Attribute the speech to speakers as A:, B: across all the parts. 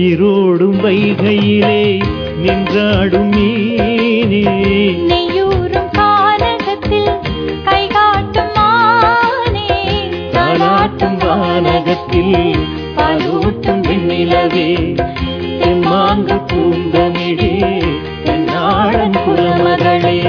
A: நீரோடும் வைகையிலே நின்றாடும் மீனே
B: நெய்யூரும் கானகத்தில் கைகாட்டும் மானே
A: தாலாட்டும் வானகத்தில் பாலூட்டும் வெண்ணிலவே தெம்மாங்கு பூந்தமிழே தென்னாடன் குலமகளே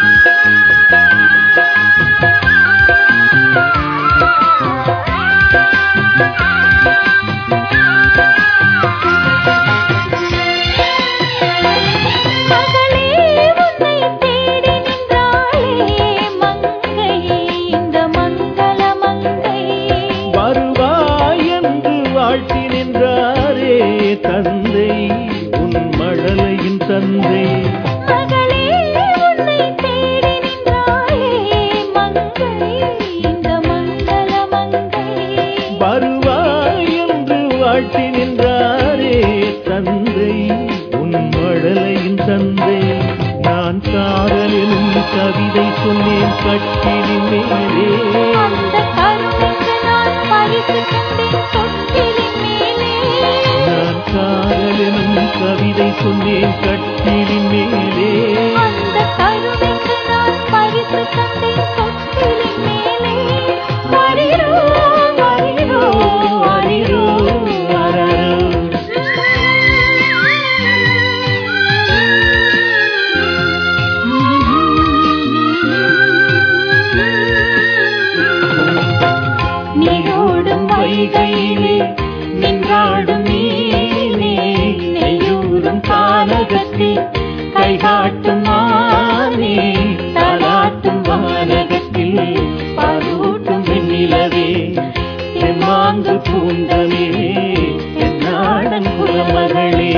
B: மகளே உன்னை தேடி நின்றாளே மங்கை இந்த மங்கள மங்கை
A: வருவாய் என்று வாழ்த்தி நின்றாரே தந்தை உன் மழலையின் தந்தை
B: மகளே உன்னை தேடி நின்றாளே மங்கை இந்த மங்கள மங்கை
A: வருவாய் என்று வாழ்த்தி நின்றாரே தந்தை உன் மழலையின் தந்தை நான் காதலினும் கவிதை சொன்னேன் கட்டிலின் மேலே
B: அந்த கருணைக்கு நான் பரிசு தந்தேன் தொட்டிலின் மேலே
A: நான் காதலினும் கவிதை சொன்னேன் கட்டிலின் மேலே
B: அந்த கருணைக்கு நான் பரிசு தந்தேன் தொட்டிலின் மேலே வரிரோ வரிரோ வரிரோ
A: அரரோ.
B: நீரோடும் வைகையிலே
A: நின்றாடும் நீனே நெய்யூரும் கானகத்தில் கைகாட்டும் மானே தாலாட்டும் வானகத்தில் பாலூட்டும் வெண்ணிலவே எம்மாங்கு பூந்தமிழே என்னாடன் குலமகளே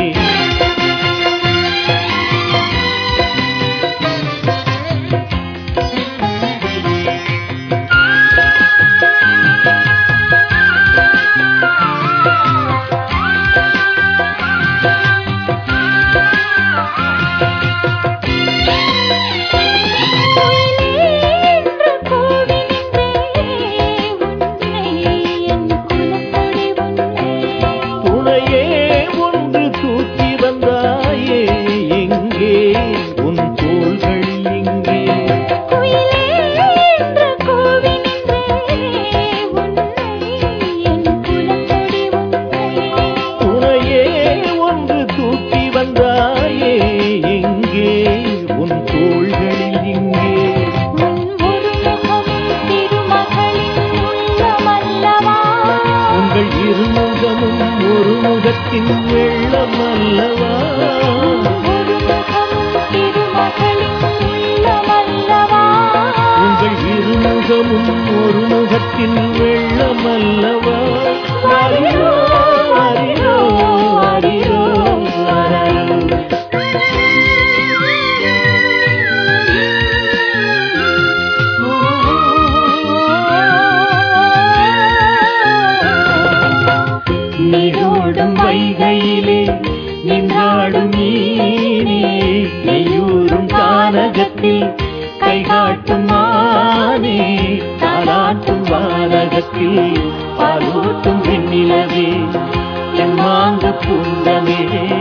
B: என்று கூவி நின்றே உன்னை என் குலக்கொடி உன்னை
A: துணையே ஒன்று தூக்கி வந்தாயே எங்கே உன் தோள்கள் இங்கே
B: குயிலே என்று கூவி நின்றே உன்னை என் குலக்கொடி உன்னை
A: துணையே ஒன்று தூக்கி வந்தாயே எங்கே உன் தோள்களில் இங்கே
B: உன் ஒரு முகம் திருமகளின் உள்ளமல்லவா
A: உங்கள் இருமுகமும் ஒரு முகத்தின் வெள்ளம் அல்லவா
B: ஒரு முகம் திருமகளின் உள்ளமல்லவா
A: உங்கள் இருமுகமும் ஒரு முகத்தின் வெள்ளம் அல்லவா அறியோ அறியோ அறியோ அறியோ நீரோடும் வைகையிலே நின்றாடும் நீனே நெய்யூரும் கானகத்தில் கைகாட்டும் மானே தாலாட்டும் வானகத்தில் பாலூட்டும் வெண்ணிலவே எம்மாங்கு பூந்தமிழே